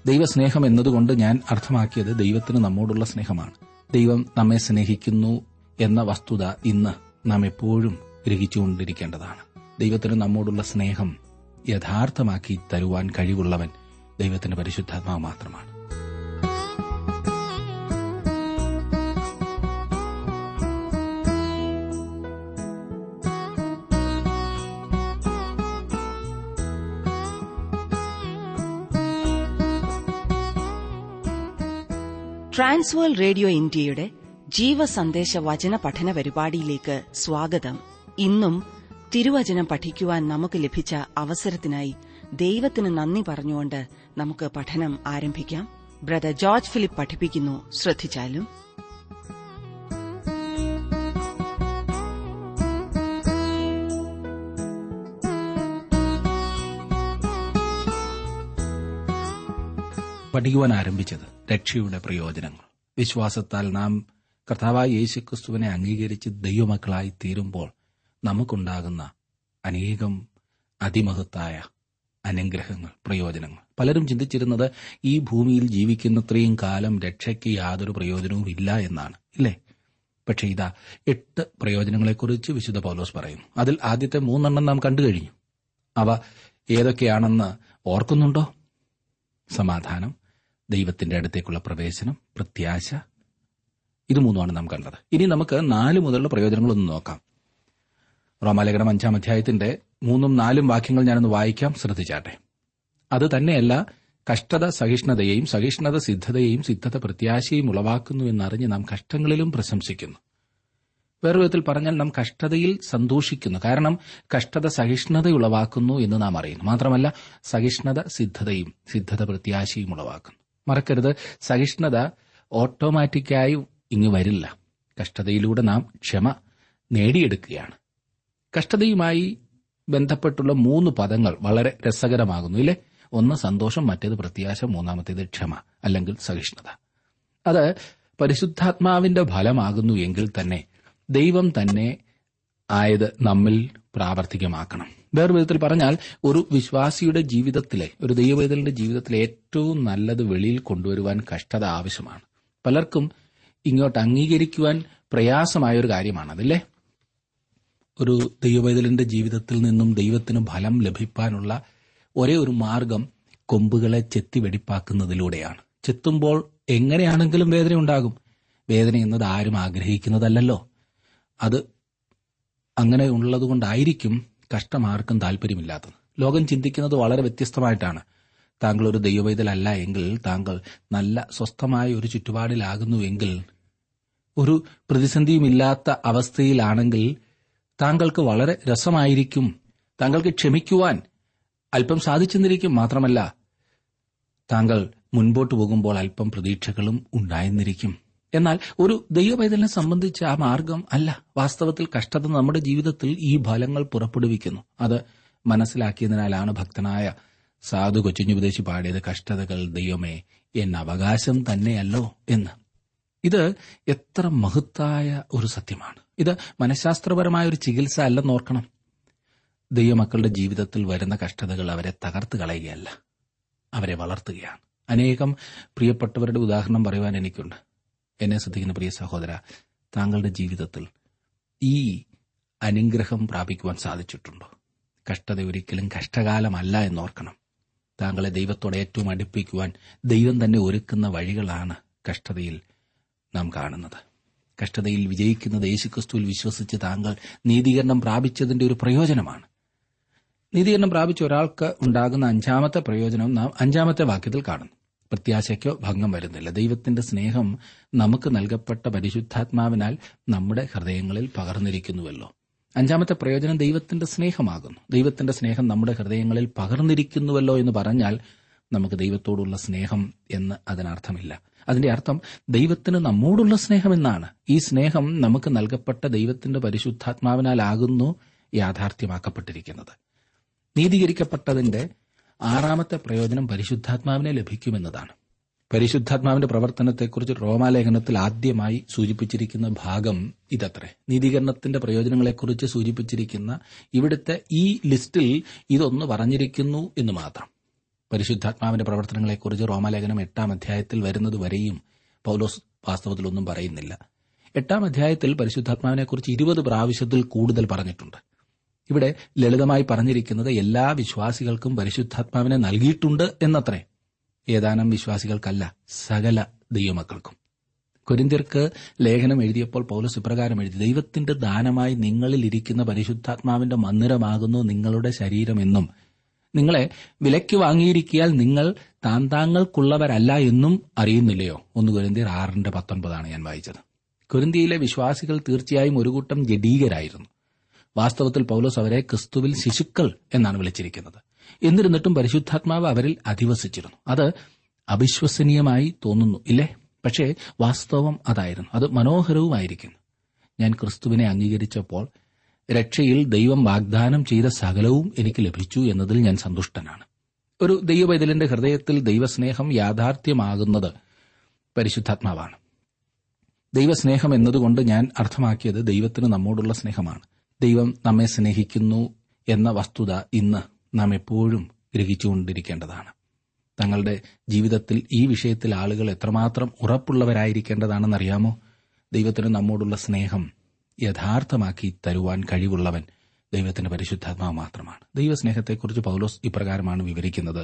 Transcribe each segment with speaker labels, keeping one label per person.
Speaker 1: ദൈവസ്നേഹം എന്നതുകൊണ്ട് ഞാൻ അർത്ഥമാക്കിയത് ദൈവത്തിന് നമ്മോടുള്ള സ്നേഹമാണ് ദൈവം നമ്മെ സ്നേഹിക്കുന്നു എന്ന വസ്തുത ഇന്ന് നാം എപ്പോഴും ഗ്രഹിച്ചുകൊണ്ടിരിക്കേണ്ടതാണ് ദൈവത്തിന് നമ്മോടുള്ള സ്നേഹം യഥാർത്ഥമാക്കി തരുവാൻ കഴിവുള്ളവൻ ദൈവത്തിന്റെ പരിശുദ്ധാത്മാവ് മാത്രമാണ്
Speaker 2: ട്രാൻസ്വേൾ റേഡിയോ ഇന്ത്യയുടെ ജീവസന്ദേശ വചന പഠന പരിപാടിയിലേക്ക് സ്വാഗതം ഇന്നും തിരുവചനം പഠിക്കുവാൻ നമുക്ക് ലഭിച്ച അവസരത്തിനായി ദൈവത്തിന് നന്ദി പറഞ്ഞുകൊണ്ട് നമുക്ക് പഠനം ആരംഭിക്കാം ബ്രദർ ജോർജ് ഫിലിപ്പ് പഠിപ്പിക്കുന്നു ശ്രദ്ധിച്ചാലും
Speaker 1: പഠിക്കുവാൻ ആരംഭിച്ചത് രക്ഷയുടെ പ്രയോജനങ്ങൾ വിശ്വാസത്താൽ നാം കർത്താവായ യേശുക്രിസ്തുവിനെ അംഗീകരിച്ച് ദൈവമക്കളായി തീരുമ്പോൾ നമുക്കുണ്ടാകുന്ന അനേകം അതിമഹത്തായ അനുഗ്രഹങ്ങൾ പ്രയോജനങ്ങൾ പലരും ചിന്തിച്ചിരുന്നത് ഈ ഭൂമിയിൽ ജീവിക്കുന്നത്രയും കാലം രക്ഷയ്ക്ക് യാതൊരു പ്രയോജനവും ഇല്ല എന്നാണ് ഇല്ലേ പക്ഷേ ഇതാ എട്ട് പ്രയോജനങ്ങളെക്കുറിച്ച് വിശുദ്ധ പൗലോസ് പറയുന്നു അതിൽ ആദ്യത്തെ മൂന്നെണ്ണം നാം കണ്ടു കഴിഞ്ഞു അവ ഏതൊക്കെയാണെന്ന് ഓർക്കുന്നുണ്ടോ സമാധാനം ദൈവത്തിന്റെ അടുത്തേക്കുള്ള പ്രവേശനം പ്രത്യാശ ഇത് മൂന്നുമാണ് നാം കണ്ടത് ഇനി നമുക്ക് നാല് മുതലുള്ള പ്രയോജനങ്ങളൊന്ന് നോക്കാം റോമാലേഖനം അഞ്ചാം അധ്യായത്തിന്റെ മൂന്നും നാലും വാക്യങ്ങൾ ഞാനൊന്ന് വായിക്കാം ശ്രദ്ധിച്ചാട്ടെ അത് തന്നെയല്ല കഷ്ടത സഹിഷ്ണുതയെയും സഹിഷ്ണുത സിദ്ധതയെയും സിദ്ധത പ്രത്യാശയും ഉളവാക്കുന്നു എന്നറിഞ്ഞ് നാം കഷ്ടങ്ങളിലും പ്രശംസിക്കുന്നു വേറെ വിധത്തിൽ പറഞ്ഞാൽ നാം കഷ്ടതയിൽ സന്തോഷിക്കുന്നു കാരണം കഷ്ടത സഹിഷ്ണുത ഉളവാക്കുന്നു എന്ന് നാം അറിയുന്നു മാത്രമല്ല സഹിഷ്ണുത സിദ്ധതയും സിദ്ധത പ്രത്യാശയും ഉളവാക്കുന്നു മറക്കരുത് സഹിഷ്ണുത ഓട്ടോമാറ്റിക്കായി ഇങ്ങ് വരില്ല കഷ്ടതയിലൂടെ നാം ക്ഷമ നേടിയെടുക്കുകയാണ് കഷ്ടതയുമായി ബന്ധപ്പെട്ടുള്ള മൂന്ന് പദങ്ങൾ വളരെ രസകരമാകുന്നു ഇല്ലേ ഒന്ന് സന്തോഷം മറ്റേത് പ്രത്യാശ മൂന്നാമത്തേത് ക്ഷമ അല്ലെങ്കിൽ സഹിഷ്ണുത അത് പരിശുദ്ധാത്മാവിന്റെ ഫലമാകുന്നു എങ്കിൽ തന്നെ ദൈവം തന്നെ ആയത് നമ്മിൽ പ്രാവർത്തികമാക്കണം വേറെ വിധത്തിൽ പറഞ്ഞാൽ ഒരു വിശ്വാസിയുടെ ജീവിതത്തിലെ ഒരു ദൈവവേദലിന്റെ ജീവിതത്തിലെ ഏറ്റവും നല്ലത് വെളിയിൽ കൊണ്ടുവരുവാൻ കഷ്ടത ആവശ്യമാണ് പലർക്കും ഇങ്ങോട്ട് അംഗീകരിക്കുവാൻ പ്രയാസമായ ഒരു കാര്യമാണ് അതല്ലേ ഒരു ദൈവവേദലിന്റെ ജീവിതത്തിൽ നിന്നും ദൈവത്തിന് ഫലം ലഭിക്കാനുള്ള ഒരേ ഒരു മാർഗം കൊമ്പുകളെ ചെത്തി വെടിപ്പാക്കുന്നതിലൂടെയാണ് ചെത്തുമ്പോൾ എങ്ങനെയാണെങ്കിലും വേദന ഉണ്ടാകും വേദന എന്നത് ആരും ആഗ്രഹിക്കുന്നതല്ലല്ലോ അത് അങ്ങനെ ഉള്ളതുകൊണ്ടായിരിക്കും കഷ്ടമാർക്കും താല്പര്യമില്ലാത്തത് ലോകം ചിന്തിക്കുന്നത് വളരെ വ്യത്യസ്തമായിട്ടാണ് താങ്കൾ ഒരു ദൈവവൈതലല്ല എങ്കിൽ താങ്കൾ നല്ല സ്വസ്ഥമായ ഒരു ചുറ്റുപാടിലാകുന്നുവെങ്കിൽ ഒരു പ്രതിസന്ധിയുമില്ലാത്ത അവസ്ഥയിലാണെങ്കിൽ താങ്കൾക്ക് വളരെ രസമായിരിക്കും താങ്കൾക്ക് ക്ഷമിക്കുവാൻ അല്പം സാധിച്ചെന്നിരിക്കും മാത്രമല്ല താങ്കൾ മുൻപോട്ട് പോകുമ്പോൾ അല്പം പ്രതീക്ഷകളും ഉണ്ടായെന്നിരിക്കും എന്നാൽ ഒരു ദൈവപൈതലിനെ സംബന്ധിച്ച് ആ മാർഗം അല്ല വാസ്തവത്തിൽ കഷ്ടത നമ്മുടെ ജീവിതത്തിൽ ഈ ഫലങ്ങൾ പുറപ്പെടുവിക്കുന്നു അത് മനസ്സിലാക്കിയതിനാലാണ് ഭക്തനായ സാധു കൊച്ചുഞ്ഞുപദേശി പാടിയത് കഷ്ടതകൾ ദൈവമേ എന്ന അവകാശം തന്നെയല്ലോ എന്ന് ഇത് എത്ര മഹത്തായ ഒരു സത്യമാണ് ഇത് മനഃശാസ്ത്രപരമായ ഒരു ചികിത്സ അല്ലെന്ന് ഓർക്കണം ദൈവമക്കളുടെ ജീവിതത്തിൽ വരുന്ന കഷ്ടതകൾ അവരെ തകർത്ത് കളയുകയല്ല അവരെ വളർത്തുകയാണ് അനേകം പ്രിയപ്പെട്ടവരുടെ ഉദാഹരണം പറയുവാൻ എനിക്കുണ്ട് എന്നെ ശ്രദ്ധിക്കുന്ന പ്രിയ സഹോദര താങ്കളുടെ ജീവിതത്തിൽ ഈ അനുഗ്രഹം പ്രാപിക്കുവാൻ സാധിച്ചിട്ടുണ്ടോ കഷ്ടത ഒരിക്കലും കഷ്ടകാലമല്ല എന്നോർക്കണം താങ്കളെ ദൈവത്തോടെ ഏറ്റവും അടുപ്പിക്കുവാൻ ദൈവം തന്നെ ഒരുക്കുന്ന വഴികളാണ് കഷ്ടതയിൽ നാം കാണുന്നത് കഷ്ടതയിൽ വിജയിക്കുന്നത് യേശുക്രിസ്തുവിൽ വിശ്വസിച്ച് താങ്കൾ നീതീകരണം പ്രാപിച്ചതിന്റെ ഒരു പ്രയോജനമാണ് നീതീകരണം പ്രാപിച്ച ഒരാൾക്ക് ഉണ്ടാകുന്ന അഞ്ചാമത്തെ പ്രയോജനം നാം അഞ്ചാമത്തെ വാക്യത്തിൽ കാണുന്നു പ്രത്യാശയ്ക്കോ ഭംഗം വരുന്നില്ല ദൈവത്തിന്റെ സ്നേഹം നമുക്ക് നൽകപ്പെട്ട പരിശുദ്ധാത്മാവിനാൽ നമ്മുടെ ഹൃദയങ്ങളിൽ പകർന്നിരിക്കുന്നുവല്ലോ അഞ്ചാമത്തെ പ്രയോജനം ദൈവത്തിന്റെ സ്നേഹമാകുന്നു ദൈവത്തിന്റെ സ്നേഹം നമ്മുടെ ഹൃദയങ്ങളിൽ പകർന്നിരിക്കുന്നുവല്ലോ എന്ന് പറഞ്ഞാൽ നമുക്ക് ദൈവത്തോടുള്ള സ്നേഹം എന്ന് അതിനർത്ഥമില്ല അതിന്റെ അർത്ഥം ദൈവത്തിന് നമ്മോടുള്ള സ്നേഹം എന്നാണ് ഈ സ്നേഹം നമുക്ക് നൽകപ്പെട്ട ദൈവത്തിന്റെ പരിശുദ്ധാത്മാവിനാലാകുന്നു യാഥാർത്ഥ്യമാക്കപ്പെട്ടിരിക്കുന്നത് നീതീകരിക്കപ്പെട്ടതിന്റെ ആറാമത്തെ പ്രയോജനം പരിശുദ്ധാത്മാവിനെ ലഭിക്കുമെന്നതാണ് പരിശുദ്ധാത്മാവിന്റെ പ്രവർത്തനത്തെക്കുറിച്ച് റോമാലേഖനത്തിൽ ആദ്യമായി സൂചിപ്പിച്ചിരിക്കുന്ന ഭാഗം ഇതത്രേ നീതീകരണത്തിന്റെ പ്രയോജനങ്ങളെക്കുറിച്ച് സൂചിപ്പിച്ചിരിക്കുന്ന ഇവിടുത്തെ ഈ ലിസ്റ്റിൽ ഇതൊന്ന് പറഞ്ഞിരിക്കുന്നു എന്ന് മാത്രം പരിശുദ്ധാത്മാവിന്റെ പ്രവർത്തനങ്ങളെക്കുറിച്ച് റോമാലേഖനം എട്ടാം അധ്യായത്തിൽ വരുന്നത് വരെയും പൗലോസ് വാസ്തവത്തിലൊന്നും പറയുന്നില്ല എട്ടാം അധ്യായത്തിൽ പരിശുദ്ധാത്മാവിനെക്കുറിച്ച് ഇരുപത് പ്രാവശ്യത്തിൽ കൂടുതൽ പറഞ്ഞിട്ടുണ്ട് ഇവിടെ ലളിതമായി പറഞ്ഞിരിക്കുന്നത് എല്ലാ വിശ്വാസികൾക്കും പരിശുദ്ധാത്മാവിനെ നൽകിയിട്ടുണ്ട് എന്നത്രേ ഏതാനും വിശ്വാസികൾക്കല്ല സകല ദൈവമക്കൾക്കും കൊരിന്തിയർക്ക് ലേഖനം എഴുതിയപ്പോൾ പൗലോസ് ഇപ്രകാരം എഴുതി ദൈവത്തിന്റെ ദാനമായി നിങ്ങളിൽ ഇരിക്കുന്ന പരിശുദ്ധാത്മാവിന്റെ മന്ദിരമാകുന്നു നിങ്ങളുടെ ശരീരമെന്നും നിങ്ങളെ വിലയ്ക്ക് വാങ്ങിയിരിക്കിയാൽ നിങ്ങൾ താന്താങ്ങൾക്കുള്ളവരല്ല എന്നും അറിയുന്നില്ലയോ ഒന്ന് കൊരിന്തിയർ ആറിന്റെ പത്തൊൻപതാണ് ഞാൻ വായിച്ചത് കൊരിന്തിയിലെ വിശ്വാസികൾ തീർച്ചയായും ഒരു കൂട്ടം ജഡീകരായിരുന്നു വാസ്തവത്തിൽ പൗലോസ് അവരെ ക്രിസ്തുവിൽ ശിശുക്കൾ എന്നാണ് വിളിച്ചിരിക്കുന്നത് എന്നിരുന്നിട്ടും പരിശുദ്ധാത്മാവ് അവരിൽ അധിവസിച്ചിരുന്നു അത് അവിശ്വസനീയമായി തോന്നുന്നു ഇല്ലേ പക്ഷേ വാസ്തവം അതായിരുന്നു അത് മനോഹരവുമായിരിക്കുന്നു ഞാൻ ക്രിസ്തുവിനെ അംഗീകരിച്ചപ്പോൾ രക്ഷയിൽ ദൈവം വാഗ്ദാനം ചെയ്ത സകലവും എനിക്ക് ലഭിച്ചു എന്നതിൽ ഞാൻ സന്തുഷ്ടനാണ് ഒരു ദൈവപൈതലിന്റെ ഹൃദയത്തിൽ ദൈവസ്നേഹം യാഥാർത്ഥ്യമാകുന്നത് പരിശുദ്ധാത്മാവാണ് ദൈവസ്നേഹം എന്നതുകൊണ്ട് ഞാൻ അർത്ഥമാക്കിയത് ദൈവത്തിന് നമ്മോടുള്ള സ്നേഹമാണ് ദൈവം നമ്മെ സ്നേഹിക്കുന്നു എന്ന വസ്തുത ഇന്ന് നാം എപ്പോഴും ഗ്രഹിച്ചുകൊണ്ടിരിക്കേണ്ടതാണ് തങ്ങളുടെ ജീവിതത്തിൽ ഈ വിഷയത്തിൽ ആളുകൾ എത്രമാത്രം ഉറപ്പുള്ളവരായിരിക്കേണ്ടതാണെന്നറിയാമോ ദൈവത്തിന് നമ്മോടുള്ള സ്നേഹം യഥാർത്ഥമാക്കി തരുവാൻ കഴിവുള്ളവൻ ദൈവത്തിന്റെ പരിശുദ്ധാത്മാവ് മാത്രമാണ് ദൈവസ്നേഹത്തെക്കുറിച്ച് പൗലോസ് ഇപ്രകാരമാണ് വിവരിക്കുന്നത്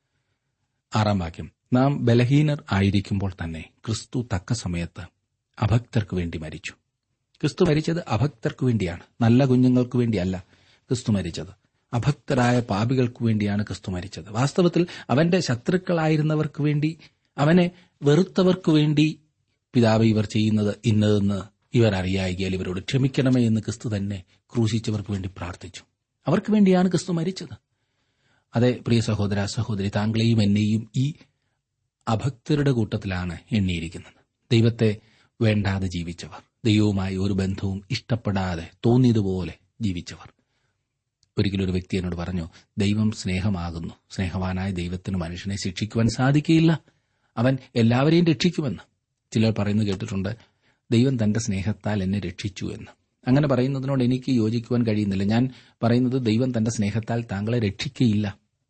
Speaker 1: ആറാം വാക്യം നാം ബലഹീനർ ആയിരിക്കുമ്പോൾ തന്നെ ക്രിസ്തു തക്ക സമയത്ത് അഭക്തർക്ക് വേണ്ടി മരിച്ചു ക്രിസ്തു മരിച്ചത് അഭക്തർക്ക് വേണ്ടിയാണ് നല്ല കുഞ്ഞുങ്ങൾക്ക് വേണ്ടിയല്ല ക്രിസ്തു മരിച്ചത് അഭക്തരായ പാപികൾക്ക് വേണ്ടിയാണ് ക്രിസ്തു മരിച്ചത് വാസ്തവത്തിൽ അവന്റെ ശത്രുക്കളായിരുന്നവർക്ക് വേണ്ടി അവനെ വെറുത്തവർക്ക് വേണ്ടി പിതാവ് ഇവർ ചെയ്യുന്നത് ഇന്നതെന്ന് ഇവർ അറിയായികയാൽ ഇവരോട് ക്ഷമിക്കണമേ എന്ന് ക്രിസ്തു തന്നെ ക്രൂശിച്ചവർക്ക് വേണ്ടി പ്രാർത്ഥിച്ചു അവർക്ക് വേണ്ടിയാണ് ക്രിസ്തു മരിച്ചത് അതെ പ്രിയ സഹോദര സഹോദരി താങ്കളെയും എന്നെയും ഈ അഭക്തരുടെ കൂട്ടത്തിലാണ് എണ്ണിയിരിക്കുന്നത് ദൈവത്തെ വേണ്ടാതെ ജീവിച്ചവർ ദൈവവുമായി ഒരു ബന്ധവും ഇഷ്ടപ്പെടാതെ തോന്നിയതുപോലെ ജീവിച്ചവർ ഒരിക്കലും ഒരു വ്യക്തി എന്നോട് പറഞ്ഞു ദൈവം സ്നേഹമാകുന്നു സ്നേഹവാനായ ദൈവത്തിന് മനുഷ്യനെ ശിക്ഷിക്കുവാൻ സാധിക്കുകയില്ല അവൻ എല്ലാവരെയും രക്ഷിക്കുമെന്ന് ചിലർ പറയുന്നത് കേട്ടിട്ടുണ്ട് ദൈവം തന്റെ സ്നേഹത്താൽ എന്നെ രക്ഷിച്ചു എന്ന് അങ്ങനെ പറയുന്നതിനോട് എനിക്ക് യോജിക്കുവാൻ കഴിയുന്നില്ല ഞാൻ പറയുന്നത് ദൈവം തന്റെ സ്നേഹത്താൽ താങ്കളെ രക്ഷിക്കുകയില്ല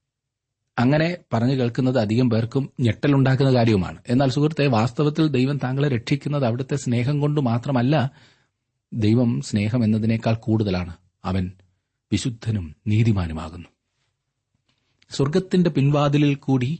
Speaker 1: അങ്ങനെ പറഞ്ഞു കേൾക്കുന്നത് അധികം പേർക്കും ഞെട്ടലുണ്ടാക്കുന്ന കാര്യവുമാണ് എന്നാൽ സുഹൃത്തെ വാസ്തവത്തിൽ ദൈവം താങ്കളെ രക്ഷിക്കുന്നത് അവിടുത്തെ സ്നേഹം കൊണ്ട് മാത്രമല്ല ദൈവം സ്നേഹം എന്നതിനേക്കാൾ കൂടുതലാണ് അവൻ വിശുദ്ധനും നീതിമാനുമാകുന്നു സ്വർഗത്തിന്റെ പിൻവാതിലിൽ കൂടി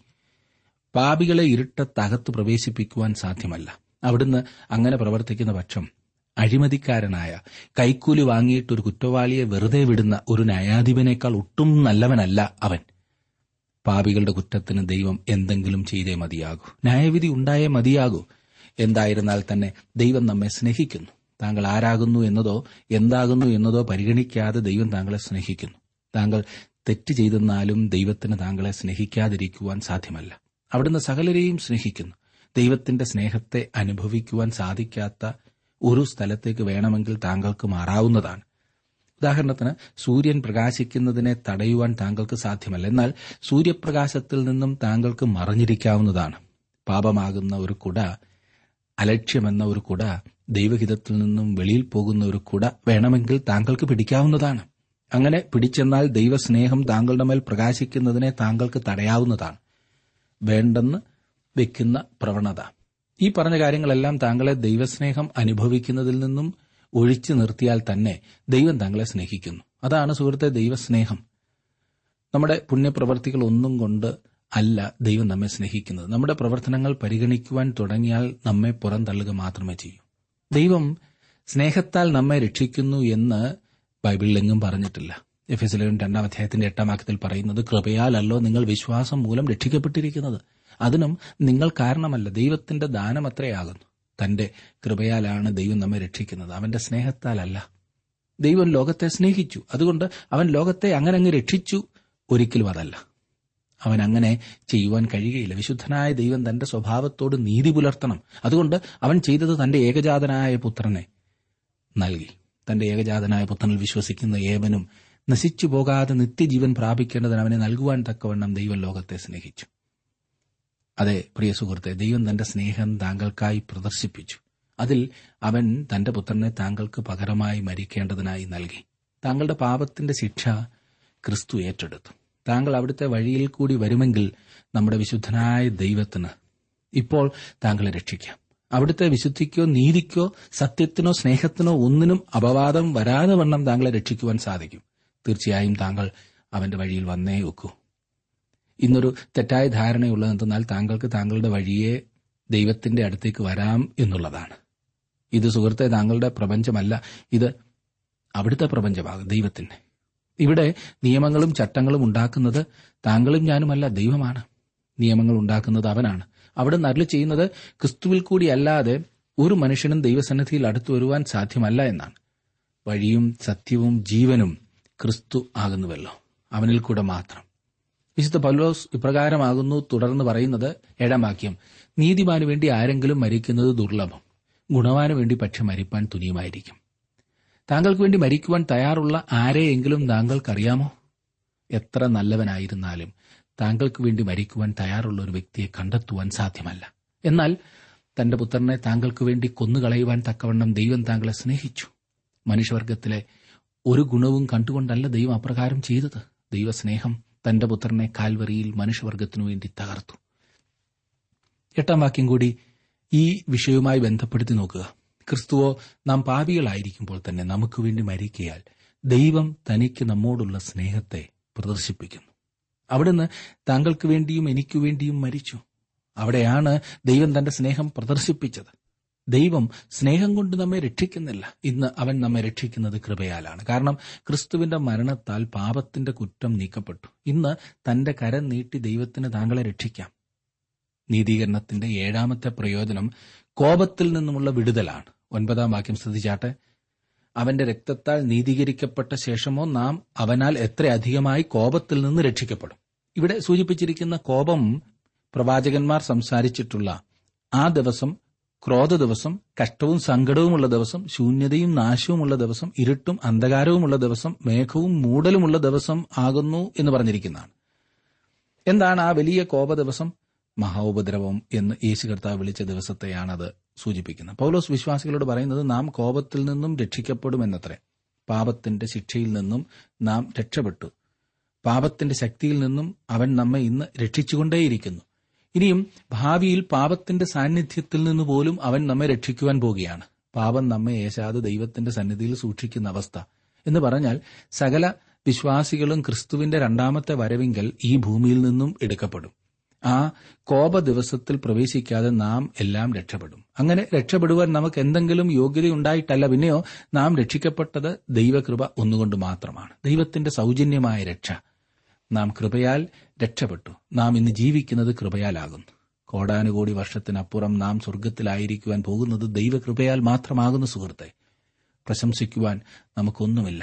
Speaker 1: പാപികളെ ഇരുട്ടത്തകത്ത് പ്രവേശിപ്പിക്കുവാൻ സാധ്യമല്ല അവിടുന്ന് അങ്ങനെ പ്രവർത്തിക്കുന്ന പക്ഷം അഴിമതിക്കാരനായ കൈക്കൂലി വാങ്ങിയിട്ട് ഒരു കുറ്റവാളിയെ വെറുതെ വിടുന്ന ഒരു ന്യായാധിപനേക്കാൾ ഒട്ടും നല്ലവനല്ല അവൻ പാപികളുടെ കുറ്റത്തിന് ദൈവം എന്തെങ്കിലും ചെയ്തേ മതിയാകൂ ന്യായവിധി ഉണ്ടായേ മതിയാകൂ എന്തായിരുന്നാൽ തന്നെ ദൈവം നമ്മെ സ്നേഹിക്കുന്നു താങ്കൾ ആരാകുന്നു എന്നതോ എന്താകുന്നു എന്നതോ പരിഗണിക്കാതെ ദൈവം താങ്കളെ സ്നേഹിക്കുന്നു താങ്കൾ തെറ്റ് ചെയ്തെന്നാലും ദൈവത്തിന് താങ്കളെ സ്നേഹിക്കാതിരിക്കുവാൻ സാധ്യമല്ല അവിടുന്ന് സകലരെയും സ്നേഹിക്കുന്നു ദൈവത്തിന്റെ സ്നേഹത്തെ അനുഭവിക്കുവാൻ സാധിക്കാത്ത ഒരു സ്ഥലത്തേക്ക് വേണമെങ്കിൽ താങ്കൾക്ക് മാറാവുന്നതാണ് ഉദാഹരണത്തിന് സൂര്യൻ പ്രകാശിക്കുന്നതിനെ തടയുവാൻ താങ്കൾക്ക് സാധ്യമല്ല എന്നാൽ സൂര്യപ്രകാശത്തിൽ നിന്നും താങ്കൾക്ക് മറഞ്ഞിരിക്കാവുന്നതാണ് പാപമാകുന്ന ഒരു കുട അലക്ഷ്യമെന്ന ഒരു കുട ദൈവഹിതത്തിൽ നിന്നും വെളിയിൽ പോകുന്ന ഒരു കുട വേണമെങ്കിൽ താങ്കൾക്ക് പിടിക്കാവുന്നതാണ് അങ്ങനെ പിടിച്ചെന്നാൽ ദൈവസ്നേഹം താങ്കളുടെ മേൽ പ്രകാശിക്കുന്നതിനെ താങ്കൾക്ക് തടയാവുന്നതാണ് വേണ്ടെന്ന് വെക്കുന്ന പ്രവണത ഈ പറഞ്ഞ കാര്യങ്ങളെല്ലാം താങ്കളെ ദൈവസ്നേഹം അനുഭവിക്കുന്നതിൽ നിന്നും ഒഴിച്ചു നിർത്തിയാൽ തന്നെ ദൈവം താങ്കളെ സ്നേഹിക്കുന്നു അതാണ് സുഹൃത്തെ ദൈവസ്നേഹം നമ്മുടെ പുണ്യപ്രവർത്തികൾ ഒന്നും കൊണ്ട് അല്ല ദൈവം നമ്മെ സ്നേഹിക്കുന്നത് നമ്മുടെ പ്രവർത്തനങ്ങൾ പരിഗണിക്കുവാൻ തുടങ്ങിയാൽ നമ്മെ പുറന്തള്ളുക മാത്രമേ ചെയ്യൂ ദൈവം സ്നേഹത്താൽ നമ്മെ രക്ഷിക്കുന്നു എന്ന് ബൈബിളിലെങ്ങും പറഞ്ഞിട്ടില്ല എഫ് എസ് രണ്ടാം അധ്യായത്തിന്റെ എട്ടാം വാക്യത്തിൽ പറയുന്നത് കൃപയാലല്ലോ നിങ്ങൾ വിശ്വാസം മൂലം രക്ഷിക്കപ്പെട്ടിരിക്കുന്നത് അതിനും നിങ്ങൾ കാരണമല്ല ദൈവത്തിന്റെ ദാനം അത്രയാകുന്നു തന്റെ കൃപയാലാണ് ദൈവം നമ്മെ രക്ഷിക്കുന്നത് അവന്റെ സ്നേഹത്താലല്ല ദൈവം ലോകത്തെ സ്നേഹിച്ചു അതുകൊണ്ട് അവൻ ലോകത്തെ അങ്ങനെ അങ്ങ് രക്ഷിച്ചു ഒരിക്കലും അതല്ല അവൻ അങ്ങനെ ചെയ്യുവാൻ കഴിയുകയില്ല വിശുദ്ധനായ ദൈവം തന്റെ സ്വഭാവത്തോട് നീതി പുലർത്തണം അതുകൊണ്ട് അവൻ ചെയ്തത് തന്റെ ഏകജാതനായ പുത്രനെ നൽകി തന്റെ ഏകജാതനായ പുത്രനിൽ വിശ്വസിക്കുന്ന ഏവനും നശിച്ചു പോകാതെ നിത്യജീവൻ പ്രാപിക്കേണ്ടതിന് അവനെ നൽകുവാൻ തക്കവണ്ണം ദൈവം ലോകത്തെ സ്നേഹിച്ചു അതെ പ്രിയ സുഹൃത്തെ ദൈവം തന്റെ സ്നേഹം താങ്കൾക്കായി പ്രദർശിപ്പിച്ചു അതിൽ അവൻ തന്റെ പുത്രനെ താങ്കൾക്ക് പകരമായി മരിക്കേണ്ടതിനായി നൽകി താങ്കളുടെ പാപത്തിന്റെ ശിക്ഷ ക്രിസ്തു ഏറ്റെടുത്തു താങ്കൾ അവിടുത്തെ വഴിയിൽ കൂടി വരുമെങ്കിൽ നമ്മുടെ വിശുദ്ധനായ ദൈവത്തിന് ഇപ്പോൾ താങ്കളെ രക്ഷിക്കാം അവിടുത്തെ വിശുദ്ധിക്കോ നീതിക്കോ സത്യത്തിനോ സ്നേഹത്തിനോ ഒന്നിനും അപവാദം വരാതെ വണ്ണം താങ്കളെ രക്ഷിക്കുവാൻ സാധിക്കും തീർച്ചയായും താങ്കൾ അവന്റെ വഴിയിൽ വന്നേ ഒക്കൂ ഇന്നൊരു തെറ്റായ ധാരണയുള്ളത് എന്തെന്നാൽ താങ്കൾക്ക് താങ്കളുടെ വഴിയെ ദൈവത്തിന്റെ അടുത്തേക്ക് വരാം എന്നുള്ളതാണ് ഇത് സുഹൃത്തെ താങ്കളുടെ പ്രപഞ്ചമല്ല ഇത് അവിടുത്തെ പ്രപഞ്ചമാകും ദൈവത്തിന്റെ ഇവിടെ നിയമങ്ങളും ചട്ടങ്ങളും ഉണ്ടാക്കുന്നത് താങ്കളും ഞാനുമല്ല ദൈവമാണ് നിയമങ്ങൾ ഉണ്ടാക്കുന്നത് അവനാണ് അവിടെ നരളി ചെയ്യുന്നത് ക്രിസ്തുവിൽ കൂടി അല്ലാതെ ഒരു മനുഷ്യനും ദൈവസന്നിധിയിൽ അടുത്തു വരുവാൻ സാധ്യമല്ല എന്നാണ് വഴിയും സത്യവും ജീവനും ക്രിസ്തു ആകുന്നുവല്ലോ അവനിൽ കൂടെ മാത്രം വിശുദ്ധ പൗലോസ് ഇപ്രകാരമാകുന്നു തുടർന്ന് പറയുന്നത് ഏഴാം വാക്യം നീതിമാനു വേണ്ടി ആരെങ്കിലും മരിക്കുന്നത് ദുർലഭം ഗുണവാനു വേണ്ടി പക്ഷെ മരിപ്പാൻ തുനിയുമായിരിക്കും താങ്കൾക്ക് വേണ്ടി മരിക്കുവാൻ തയ്യാറുള്ള ആരെയെങ്കിലും താങ്കൾക്കറിയാമോ എത്ര നല്ലവനായിരുന്നാലും താങ്കൾക്ക് വേണ്ടി മരിക്കുവാൻ തയ്യാറുള്ള ഒരു വ്യക്തിയെ കണ്ടെത്തുവാൻ സാധ്യമല്ല എന്നാൽ തന്റെ പുത്രനെ താങ്കൾക്ക് വേണ്ടി കൊന്നുകളയുവാൻ തക്കവണ്ണം ദൈവം താങ്കളെ സ്നേഹിച്ചു മനുഷ്യവർഗത്തിലെ ഒരു ഗുണവും കണ്ടുകൊണ്ടല്ല ദൈവം അപ്രകാരം ചെയ്തത് ദൈവസ്നേഹം തന്റെ പുത്രനെ കാൽവറിയിൽ മനുഷ്യവർഗത്തിനു വേണ്ടി തകർത്തു എട്ടാം വാക്യം കൂടി ഈ വിഷയവുമായി ബന്ധപ്പെടുത്തി നോക്കുക ക്രിസ്തുവോ നാം പാപികളായിരിക്കുമ്പോൾ തന്നെ നമുക്ക് വേണ്ടി മരിക്കയാൽ ദൈവം തനിക്ക് നമ്മോടുള്ള സ്നേഹത്തെ പ്രദർശിപ്പിക്കുന്നു അവിടുന്ന് താങ്കൾക്ക് വേണ്ടിയും എനിക്കു വേണ്ടിയും മരിച്ചു അവിടെയാണ് ദൈവം തന്റെ സ്നേഹം പ്രദർശിപ്പിച്ചത് ദൈവം സ്നേഹം കൊണ്ട് നമ്മെ രക്ഷിക്കുന്നില്ല ഇന്ന് അവൻ നമ്മെ രക്ഷിക്കുന്നത് കൃപയാലാണ് കാരണം ക്രിസ്തുവിന്റെ മരണത്താൽ പാപത്തിന്റെ കുറ്റം നീക്കപ്പെട്ടു ഇന്ന് തന്റെ കരം നീട്ടി ദൈവത്തിന് താങ്കളെ രക്ഷിക്കാം നീതീകരണത്തിന്റെ ഏഴാമത്തെ പ്രയോജനം കോപത്തിൽ നിന്നുമുള്ള വിടുതലാണ് ഒൻപതാം വാക്യം ശ്രദ്ധിച്ചാട്ടെ അവന്റെ രക്തത്താൽ നീതീകരിക്കപ്പെട്ട ശേഷമോ നാം അവനാൽ എത്ര അധികമായി കോപത്തിൽ നിന്ന് രക്ഷിക്കപ്പെടും ഇവിടെ സൂചിപ്പിച്ചിരിക്കുന്ന കോപം പ്രവാചകന്മാർ സംസാരിച്ചിട്ടുള്ള ആ ദിവസം ക്രോധ ദിവസം കഷ്ടവും സങ്കടവുമുള്ള ദിവസം ശൂന്യതയും നാശവുമുള്ള ദിവസം ഇരുട്ടും അന്ധകാരവുമുള്ള ദിവസം മേഘവും മൂടലുമുള്ള ദിവസം ആകുന്നു എന്ന് പറഞ്ഞിരിക്കുന്നതാണ് എന്താണ് ആ വലിയ കോപ ദിവസം മഹാഉപദ്രവം എന്ന് യേശു കർത്താവ് വിളിച്ച ദിവസത്തെയാണത് സൂചിപ്പിക്കുന്നത് പൗലോസ് വിശ്വാസികളോട് പറയുന്നത് നാം കോപത്തിൽ നിന്നും രക്ഷിക്കപ്പെടുമെന്നത്രേ പാപത്തിന്റെ ശിക്ഷയിൽ നിന്നും നാം രക്ഷപ്പെട്ടു പാപത്തിന്റെ ശക്തിയിൽ നിന്നും അവൻ നമ്മെ ഇന്ന് രക്ഷിച്ചുകൊണ്ടേയിരിക്കുന്നു ഇനിയും ഭാവിയിൽ പാപത്തിന്റെ സാന്നിധ്യത്തിൽ നിന്ന് പോലും അവൻ നമ്മെ രക്ഷിക്കുവാൻ പോകുകയാണ് പാപം നമ്മെ ഏശാതെ ദൈവത്തിന്റെ സന്നിധിയിൽ സൂക്ഷിക്കുന്ന അവസ്ഥ എന്ന് പറഞ്ഞാൽ സകല വിശ്വാസികളും ക്രിസ്തുവിന്റെ രണ്ടാമത്തെ വരവിങ്കൽ ഈ ഭൂമിയിൽ നിന്നും എടുക്കപ്പെടും ആ കോപ ദിവസത്തിൽ പ്രവേശിക്കാതെ നാം എല്ലാം രക്ഷപ്പെടും അങ്ങനെ രക്ഷപ്പെടുവാൻ നമുക്ക് എന്തെങ്കിലും യോഗ്യതയുണ്ടായിട്ടല്ല പിന്നെയോ നാം രക്ഷിക്കപ്പെട്ടത് ദൈവകൃപ ഒന്നുകൊണ്ട് മാത്രമാണ് ദൈവത്തിന്റെ സൗജന്യമായ രക്ഷ നാം കൃപയാൽ രക്ഷപ്പെട്ടു നാം ഇന്ന് ജീവിക്കുന്നത് കൃപയാലാകുന്നു കോടാനുകോടി വർഷത്തിനപ്പുറം നാം സ്വർഗത്തിലായിരിക്കുവാൻ പോകുന്നത് ദൈവകൃപയാൽ മാത്രമാകുന്നു സുഹൃത്തെ പ്രശംസിക്കുവാൻ നമുക്കൊന്നുമില്ല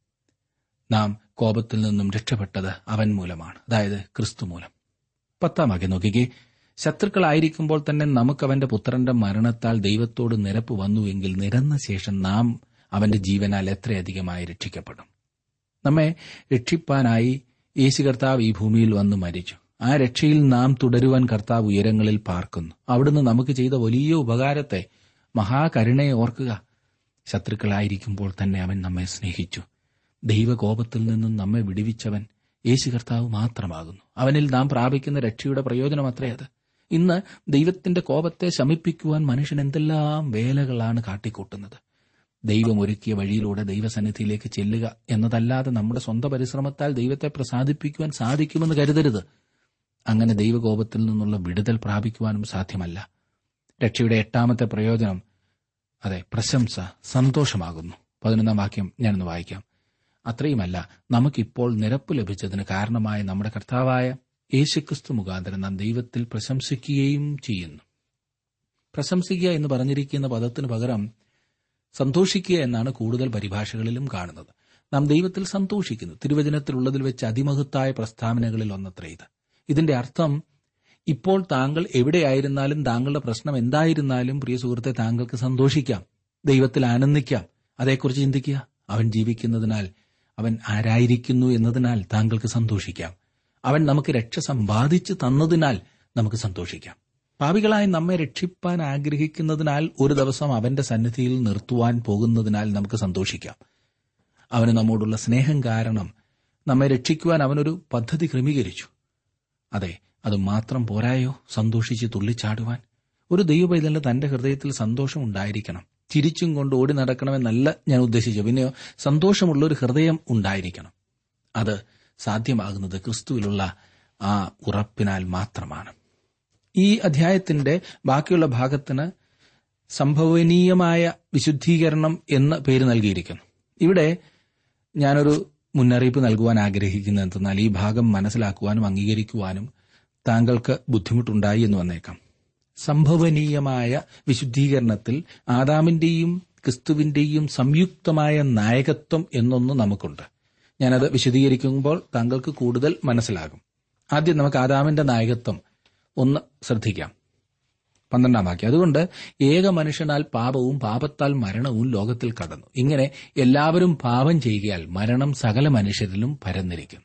Speaker 1: നാം കോപത്തിൽ നിന്നും രക്ഷപ്പെട്ടത് അവൻ മൂലമാണ് അതായത് ക്രിസ്തു മൂലം പത്താം വാക്യം നോക്കിക്കേ ശത്രുക്കളായിരിക്കുമ്പോൾ തന്നെ നമുക്ക് അവന്റെ പുത്രന്റെ മരണത്താൽ ദൈവത്തോട് നിരപ്പ് വന്നുവെങ്കിൽ നിരന്ന ശേഷം നാം അവന്റെ ജീവനാൽ എത്രയധികമായി രക്ഷിക്കപ്പെടും നമ്മെ രക്ഷിപ്പാനായി യേശു കർത്താവ് ഈ ഭൂമിയിൽ വന്നു മരിച്ചു ആ രക്ഷയിൽ നാം തുടരുവാൻ കർത്താവ് ഉയരങ്ങളിൽ പാർക്കുന്നു അവിടുന്ന് നമുക്ക് ചെയ്ത വലിയ ഉപകാരത്തെ മഹാകരുണയെ ഓർക്കുക ശത്രുക്കളായിരിക്കുമ്പോൾ തന്നെ അവൻ നമ്മെ സ്നേഹിച്ചു ദൈവകോപത്തിൽ നിന്നും നമ്മെ വിടുവിച്ചവൻ യേശു കർത്താവ് മാത്രമാകുന്നു അവനിൽ നാം പ്രാപിക്കുന്ന രക്ഷയുടെ പ്രയോജനം അത്രേ അത് ഇന്ന് ദൈവത്തിന്റെ കോപത്തെ ശമിപ്പിക്കുവാൻ മനുഷ്യൻ എന്തെല്ലാം വേലകളാണ് കാട്ടിക്കൂട്ടുന്നത് ദൈവം ഒരുക്കിയ വഴിയിലൂടെ ദൈവസന്നിധിയിലേക്ക് ചെല്ലുക എന്നതല്ലാതെ നമ്മുടെ സ്വന്തം പരിശ്രമത്താൽ ദൈവത്തെ പ്രസാദിപ്പിക്കുവാൻ സാധിക്കുമെന്ന് കരുതരുത് അങ്ങനെ ദൈവകോപത്തിൽ നിന്നുള്ള വിടുതൽ പ്രാപിക്കുവാനും സാധ്യമല്ല രക്ഷയുടെ എട്ടാമത്തെ പ്രയോജനം അതെ പ്രശംസ സന്തോഷമാകുന്നു പതിനൊന്നാം വാക്യം ഞാനൊന്ന് വായിക്കാം അത്രയുമല്ല നമുക്കിപ്പോൾ നിരപ്പ് ലഭിച്ചതിന് കാരണമായ നമ്മുടെ കർത്താവായ യേശുക്രിസ്തു മുഖാന്തരം നാം ദൈവത്തിൽ പ്രശംസിക്കുകയും ചെയ്യുന്നു പ്രശംസിക്കുക എന്ന് പറഞ്ഞിരിക്കുന്ന പദത്തിന് പകരം സന്തോഷിക്കുക എന്നാണ് കൂടുതൽ പരിഭാഷകളിലും കാണുന്നത് നാം ദൈവത്തിൽ സന്തോഷിക്കുന്നു തിരുവചനത്തിലുള്ളതിൽ വെച്ച് അതിമഹത്തായ പ്രസ്താവനകളിൽ ഒന്നത്ര ഇത് ഇതിന്റെ അർത്ഥം ഇപ്പോൾ താങ്കൾ എവിടെയായിരുന്നാലും താങ്കളുടെ പ്രശ്നം എന്തായിരുന്നാലും പ്രിയ സുഹൃത്തെ താങ്കൾക്ക് സന്തോഷിക്കാം ദൈവത്തിൽ ആനന്ദിക്കാം അതേക്കുറിച്ച് ചിന്തിക്കുക അവൻ ജീവിക്കുന്നതിനാൽ അവൻ ആരായിരിക്കുന്നു എന്നതിനാൽ താങ്കൾക്ക് സന്തോഷിക്കാം അവൻ നമുക്ക് രക്ഷ സമ്പാദിച്ചു തന്നതിനാൽ നമുക്ക് സന്തോഷിക്കാം പാപികളായി നമ്മെ രക്ഷിപ്പാൻ ആഗ്രഹിക്കുന്നതിനാൽ ഒരു ദിവസം അവന്റെ സന്നിധിയിൽ നിർത്തുവാൻ പോകുന്നതിനാൽ നമുക്ക് സന്തോഷിക്കാം അവന് നമ്മോടുള്ള സ്നേഹം കാരണം നമ്മെ രക്ഷിക്കുവാൻ അവനൊരു പദ്ധതി ക്രമീകരിച്ചു അതെ അത് മാത്രം പോരായോ സന്തോഷിച്ച് തുള്ളിച്ചാടുവാൻ ഒരു ദൈവപൈതലിന് തന്റെ ഹൃദയത്തിൽ സന്തോഷം ഉണ്ടായിരിക്കണം ചിരിച്ചും കൊണ്ട് ഓടി നടക്കണമെന്നല്ല ഞാൻ ഉദ്ദേശിച്ചു പിന്നെയോ സന്തോഷമുള്ള ഒരു ഹൃദയം ഉണ്ടായിരിക്കണം അത് സാധ്യമാകുന്നത് ക്രിസ്തുവിലുള്ള ആ ഉറപ്പിനാൽ മാത്രമാണ് ഈ അധ്യായത്തിന്റെ ബാക്കിയുള്ള ഭാഗത്തിന് സംഭവനീയമായ വിശുദ്ധീകരണം എന്ന പേര് നൽകിയിരിക്കുന്നു ഇവിടെ ഞാനൊരു മുന്നറിയിപ്പ് നൽകുവാൻ ആഗ്രഹിക്കുന്നത് എന്തെന്നാൽ ഈ ഭാഗം മനസ്സിലാക്കുവാനും അംഗീകരിക്കുവാനും താങ്കൾക്ക് ബുദ്ധിമുട്ടുണ്ടായി എന്ന് വന്നേക്കാം സംഭവനീയമായ വിശുദ്ധീകരണത്തിൽ ആദാമിന്റെയും ക്രിസ്തുവിന്റെയും സംയുക്തമായ നായകത്വം എന്നൊന്ന് നമുക്കുണ്ട് ഞാനത് വിശദീകരിക്കുമ്പോൾ താങ്കൾക്ക് കൂടുതൽ മനസ്സിലാകും ആദ്യം നമുക്ക് ആദാമിന്റെ നായകത്വം ഒന്ന് ശ്രദ്ധിക്കാം പന്ത്രണ്ടാം വാക്യം അതുകൊണ്ട് ഏക മനുഷ്യനാൽ പാപവും പാപത്താൽ മരണവും ലോകത്തിൽ കടന്നു ഇങ്ങനെ എല്ലാവരും പാപം ചെയ്യുകയാൽ മരണം സകല മനുഷ്യരിലും പരന്നിരിക്കുന്നു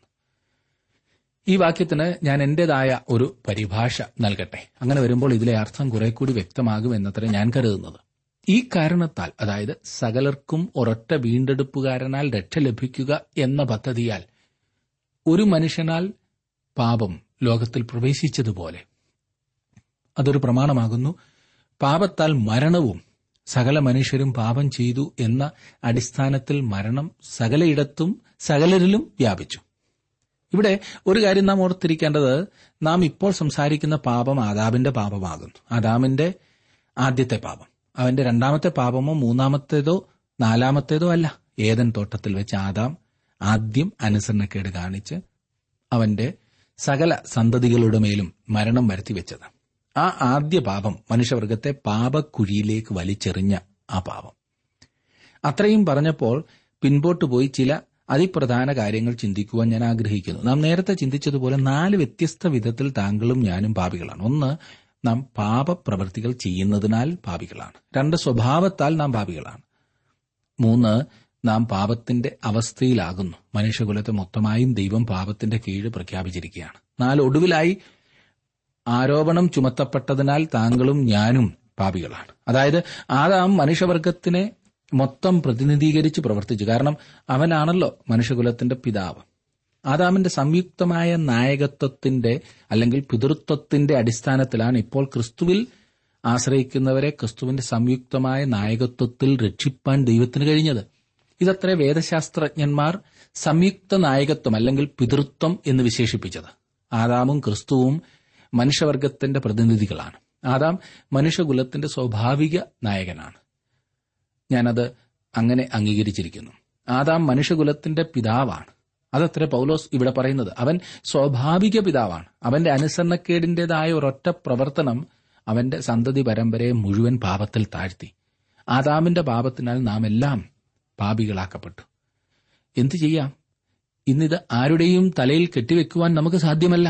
Speaker 1: ഈ വാക്യത്തിന് ഞാൻ എന്റേതായ ഒരു പരിഭാഷ നൽകട്ടെ അങ്ങനെ വരുമ്പോൾ ഇതിലെ അർത്ഥം കുറെ കൂടി വ്യക്തമാകും എന്നത്ര ഞാൻ കരുതുന്നത് ഈ കാരണത്താൽ അതായത് സകലർക്കും ഒരൊറ്റ വീണ്ടെടുപ്പുകാരനാൽ രക്ഷ ലഭിക്കുക എന്ന പദ്ധതിയാൽ ഒരു മനുഷ്യനാൽ പാപം ലോകത്തിൽ പ്രവേശിച്ചതുപോലെ അതൊരു പ്രമാണമാകുന്നു പാപത്താൽ മരണവും സകല മനുഷ്യരും പാപം ചെയ്തു എന്ന അടിസ്ഥാനത്തിൽ മരണം സകലയിടത്തും സകലരിലും വ്യാപിച്ചു ഇവിടെ ഒരു കാര്യം നാം ഓർത്തിരിക്കേണ്ടത് നാം ഇപ്പോൾ സംസാരിക്കുന്ന പാപം ആദാമിന്റെ പാപമാകുന്നു ആദാമിന്റെ ആദ്യത്തെ പാപം അവന്റെ രണ്ടാമത്തെ പാപമോ മൂന്നാമത്തേതോ നാലാമത്തേതോ അല്ല ഏതൻ തോട്ടത്തിൽ വെച്ച് ആദാം ആദ്യം അനുസരണക്കേട് കാണിച്ച് അവന്റെ സകല സന്തതികളുടെ മേലും മരണം വരുത്തിവെച്ചത് ആ ആദ്യ പാപം മനുഷ്യവർഗത്തെ പാപക്കുഴിയിലേക്ക് വലിച്ചെറിഞ്ഞ ആ പാപം അത്രയും പറഞ്ഞപ്പോൾ പിൻപോട്ട് പോയി ചില അതിപ്രധാന കാര്യങ്ങൾ ചിന്തിക്കുവാൻ ഞാൻ ആഗ്രഹിക്കുന്നു നാം നേരത്തെ ചിന്തിച്ചതുപോലെ നാല് വ്യത്യസ്ത വിധത്തിൽ താങ്കളും ഞാനും പാപികളാണ് ഒന്ന് നാം പാപപ്രവൃത്തികൾ ചെയ്യുന്നതിനാൽ പാപികളാണ് രണ്ട് സ്വഭാവത്താൽ നാം പാപികളാണ് മൂന്ന് നാം പാപത്തിന്റെ അവസ്ഥയിലാകുന്നു മനുഷ്യകുലത്തെ മൊത്തമായും ദൈവം പാപത്തിന്റെ കീഴ് പ്രഖ്യാപിച്ചിരിക്കുകയാണ് നാല് ഒടുവിലായി ആരോപണം ചുമത്തപ്പെട്ടതിനാൽ താങ്കളും ഞാനും പാപികളാണ് അതായത് ആദാം മനുഷ്യവർഗത്തിനെ മൊത്തം പ്രതിനിധീകരിച്ച് പ്രവർത്തിച്ചു കാരണം അവനാണല്ലോ മനുഷ്യകുലത്തിന്റെ പിതാവ് ആദാമിന്റെ സംയുക്തമായ നായകത്വത്തിന്റെ അല്ലെങ്കിൽ പിതൃത്വത്തിന്റെ അടിസ്ഥാനത്തിലാണ് ഇപ്പോൾ ക്രിസ്തുവിൽ ആശ്രയിക്കുന്നവരെ ക്രിസ്തുവിന്റെ സംയുക്തമായ നായകത്വത്തിൽ രക്ഷിപ്പാൻ ദൈവത്തിന് കഴിഞ്ഞത് ഇതത്ര വേദശാസ്ത്രജ്ഞന്മാർ സംയുക്ത നായകത്വം അല്ലെങ്കിൽ പിതൃത്വം എന്ന് വിശേഷിപ്പിച്ചത് ആദാമും ക്രിസ്തുവും മനുഷ്യവർഗത്തിന്റെ പ്രതിനിധികളാണ് ആദാം മനുഷ്യകുലത്തിന്റെ സ്വാഭാവിക നായകനാണ് ഞാനത് അങ്ങനെ അംഗീകരിച്ചിരിക്കുന്നു ആദാം മനുഷ്യകുലത്തിന്റെ പിതാവാണ് അതത്ര പൗലോസ് ഇവിടെ പറയുന്നത് അവൻ സ്വാഭാവിക പിതാവാണ് അവന്റെ അനുസരണക്കേടിന്റേതായ ഒരൊറ്റ പ്രവർത്തനം അവന്റെ സന്തതി പരമ്പരയെ മുഴുവൻ പാപത്തിൽ താഴ്ത്തി ആദാമിന്റെ പാപത്തിനാൽ നാം എല്ലാം പാപികളാക്കപ്പെട്ടു എന്തു ചെയ്യാം ഇന്നിത് ആരുടെയും തലയിൽ കെട്ടിവെക്കുവാൻ നമുക്ക് സാധ്യമല്ല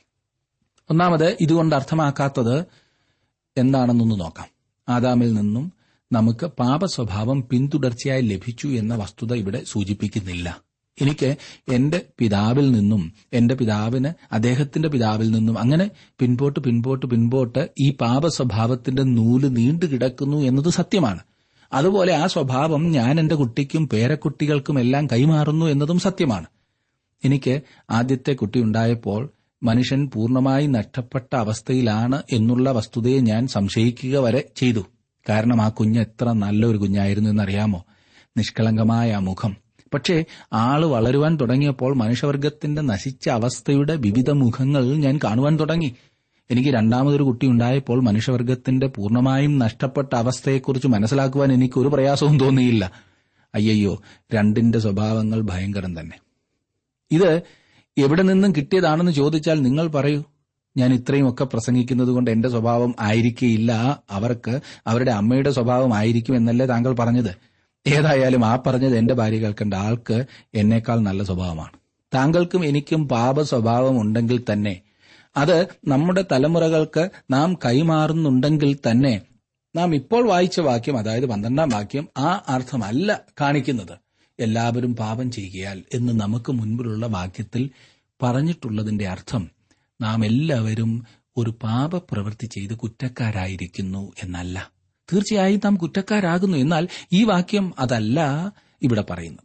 Speaker 1: ഒന്നാമത് ഇതുകൊണ്ട് അർത്ഥമാക്കാത്തത് എന്താണെന്നൊന്ന് നോക്കാം ആദാമിൽ നിന്നും നമുക്ക് പാപസ്വഭാവം പിന്തുടർച്ചയായി ലഭിച്ചു എന്ന വസ്തുത ഇവിടെ സൂചിപ്പിക്കുന്നില്ല എനിക്ക് എന്റെ പിതാവിൽ നിന്നും എന്റെ പിതാവിന് അദ്ദേഹത്തിന്റെ പിതാവിൽ നിന്നും അങ്ങനെ പിൻപോട്ട് പിൻപോട്ട് പിൻപോട്ട് ഈ പാപസ്വഭാവത്തിന്റെ നൂല് നീണ്ടു കിടക്കുന്നു എന്നത് സത്യമാണ് അതുപോലെ ആ സ്വഭാവം ഞാൻ എന്റെ കുട്ടിക്കും പേരക്കുട്ടികൾക്കും എല്ലാം കൈമാറുന്നു എന്നതും സത്യമാണ് എനിക്ക് ആദ്യത്തെ കുട്ടി ഉണ്ടായപ്പോൾ മനുഷ്യൻ പൂർണ്ണമായി നഷ്ടപ്പെട്ട അവസ്ഥയിലാണ് എന്നുള്ള വസ്തുതയെ ഞാൻ സംശയിക്കുക വരെ ചെയ്തു കാരണം ആ കുഞ്ഞ് എത്ര നല്ലൊരു കുഞ്ഞായിരുന്നു എന്നറിയാമോ നിഷ്കളങ്കമായ ആ മുഖം പക്ഷേ ആള് വളരുവാൻ തുടങ്ങിയപ്പോൾ മനുഷ്യവർഗത്തിന്റെ നശിച്ച അവസ്ഥയുടെ വിവിധ മുഖങ്ങൾ ഞാൻ കാണുവാൻ തുടങ്ങി എനിക്ക് രണ്ടാമതൊരു കുട്ടി ഉണ്ടായപ്പോൾ മനുഷ്യവർഗത്തിന്റെ പൂർണ്ണമായും നഷ്ടപ്പെട്ട അവസ്ഥയെക്കുറിച്ച് മനസ്സിലാക്കുവാൻ എനിക്ക് ഒരു പ്രയാസവും തോന്നിയില്ല അയ്യയ്യോ രണ്ടിന്റെ സ്വഭാവങ്ങൾ ഭയങ്കരം തന്നെ ഇത് എവിടെ നിന്നും കിട്ടിയതാണെന്ന് ചോദിച്ചാൽ നിങ്ങൾ പറയൂ ഞാൻ ഇത്രയും ഒക്കെ പ്രസംഗിക്കുന്നത് കൊണ്ട് എന്റെ സ്വഭാവം ആയിരിക്കില്ല അവർക്ക് അവരുടെ അമ്മയുടെ സ്വഭാവം ആയിരിക്കും എന്നല്ലേ താങ്കൾ പറഞ്ഞത് ഏതായാലും ആ പറഞ്ഞത് എന്റെ ഭാര്യ കേൾക്കേണ്ട ആൾക്ക് എന്നേക്കാൾ നല്ല സ്വഭാവമാണ് താങ്കൾക്കും എനിക്കും പാപ സ്വഭാവം ഉണ്ടെങ്കിൽ തന്നെ അത് നമ്മുടെ തലമുറകൾക്ക് നാം കൈമാറുന്നുണ്ടെങ്കിൽ തന്നെ നാം ഇപ്പോൾ വായിച്ച വാക്യം അതായത് പന്ത്രണ്ടാം വാക്യം ആ അർത്ഥമല്ല കാണിക്കുന്നത് എല്ലാവരും പാപം ചെയ്യുകയാൽ എന്ന് നമുക്ക് മുൻപിലുള്ള വാക്യത്തിൽ പറഞ്ഞിട്ടുള്ളതിന്റെ അർത്ഥം നാം എല്ലാവരും ഒരു പാപപ്രവൃത്തി ചെയ്ത് കുറ്റക്കാരായിരിക്കുന്നു എന്നല്ല തീർച്ചയായും നാം കുറ്റക്കാരാകുന്നു എന്നാൽ ഈ വാക്യം അതല്ല ഇവിടെ പറയുന്നത്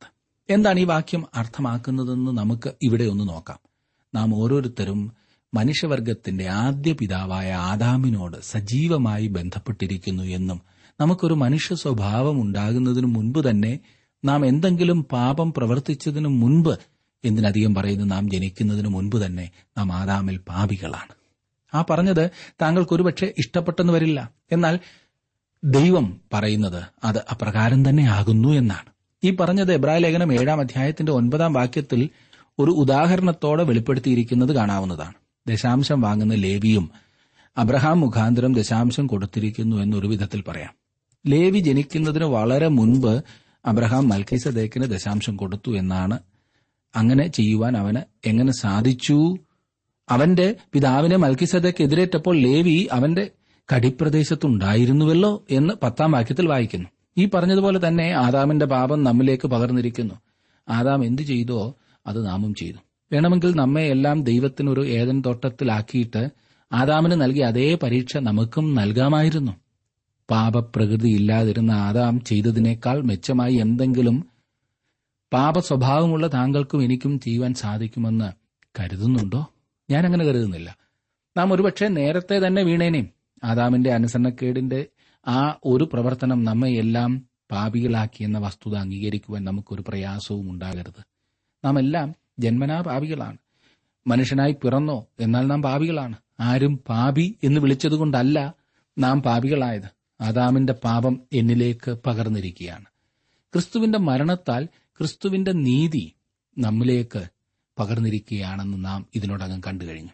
Speaker 1: എന്താണ് ഈ വാക്യം അർത്ഥമാക്കുന്നതെന്ന് നമുക്ക് ഇവിടെ ഒന്ന് നോക്കാം നാം ഓരോരുത്തരും മനുഷ്യവർഗത്തിന്റെ ആദ്യ പിതാവായ ആദാമിനോട് സജീവമായി ബന്ധപ്പെട്ടിരിക്കുന്നു എന്നും നമുക്കൊരു മനുഷ്യ സ്വഭാവം ഉണ്ടാകുന്നതിനു മുൻപ് തന്നെ നാം എന്തെങ്കിലും പാപം പ്രവർത്തിച്ചതിനു മുൻപ് എന്തിനധികം പറയുന്നു നാം ജനിക്കുന്നതിന് മുൻപ് തന്നെ നാം ആദാമിൽ പാപികളാണ് ആ പറഞ്ഞത് താങ്കൾക്ക് ഒരുപക്ഷെ ഇഷ്ടപ്പെട്ടെന്ന് വരില്ല എന്നാൽ ദൈവം പറയുന്നത് അത് അപ്രകാരം തന്നെ ആകുന്നു എന്നാണ് ഈ പറഞ്ഞത് എബ്രായ ലേഖനം ഏഴാം അധ്യായത്തിന്റെ ഒൻപതാം വാക്യത്തിൽ ഒരു ഉദാഹരണത്തോടെ വെളിപ്പെടുത്തിയിരിക്കുന്നത് കാണാവുന്നതാണ് ദശാംശം വാങ്ങുന്ന ലേവിയും അബ്രഹാം മുഖാന്തരം ദശാംശം കൊടുത്തിരിക്കുന്നു എന്നൊരു വിധത്തിൽ പറയാം ലേവി ജനിക്കുന്നതിന് വളരെ മുൻപ് അബ്രഹാം മൽക്കീസദേക്കിന് ദശാംശം കൊടുത്തു എന്നാണ് അങ്ങനെ ചെയ്യുവാൻ അവന് എങ്ങനെ സാധിച്ചു അവന്റെ പിതാവിനെ മൽക്കിസദക്ക് എതിരേറ്റപ്പോൾ ലേവി അവന്റെ കടിപ്രദേശത്തുണ്ടായിരുന്നുവല്ലോ എന്ന് പത്താം വാക്യത്തിൽ വായിക്കുന്നു ഈ പറഞ്ഞതുപോലെ തന്നെ ആദാമിന്റെ പാപം നമ്മിലേക്ക് പകർന്നിരിക്കുന്നു ആദാം എന്തു ചെയ്തോ അത് നാമും ചെയ്തു വേണമെങ്കിൽ നമ്മെ എല്ലാം ദൈവത്തിനൊരു ഏതൻ തോട്ടത്തിലാക്കിയിട്ട് ആദാമിന് നൽകിയ അതേ പരീക്ഷ നമുക്കും നൽകാമായിരുന്നു പാപപ്രകൃതി ഇല്ലാതിരുന്ന ആദാം ചെയ്തതിനേക്കാൾ മെച്ചമായി എന്തെങ്കിലും പാപ സ്വഭാവമുള്ള താങ്കൾക്കും എനിക്കും ചെയ്യുവാൻ സാധിക്കുമെന്ന് കരുതുന്നുണ്ടോ ഞാൻ അങ്ങനെ കരുതുന്നില്ല നാം ഒരുപക്ഷെ നേരത്തെ തന്നെ വീണേനേയും ആദാമിന്റെ അനുസരണക്കേടിന്റെ ആ ഒരു പ്രവർത്തനം നമ്മെ എല്ലാം പാപികളാക്കിയെന്ന വസ്തുത അംഗീകരിക്കുവാൻ നമുക്കൊരു പ്രയാസവും ഉണ്ടാകരുത് നാം എല്ലാം ജന്മനാ പാപികളാണ് മനുഷ്യനായി പിറന്നോ എന്നാൽ നാം പാപികളാണ് ആരും പാപി എന്ന് വിളിച്ചതുകൊണ്ടല്ല നാം പാപികളായത് ആദാമിന്റെ പാപം എന്നിലേക്ക് പകർന്നിരിക്കുകയാണ് ക്രിസ്തുവിന്റെ മരണത്താൽ ക്രിസ്തുവിന്റെ നീതി നമ്മിലേക്ക് പകർന്നിരിക്കുകയാണെന്ന് നാം ഇതിനോടകം കണ്ടു കഴിഞ്ഞു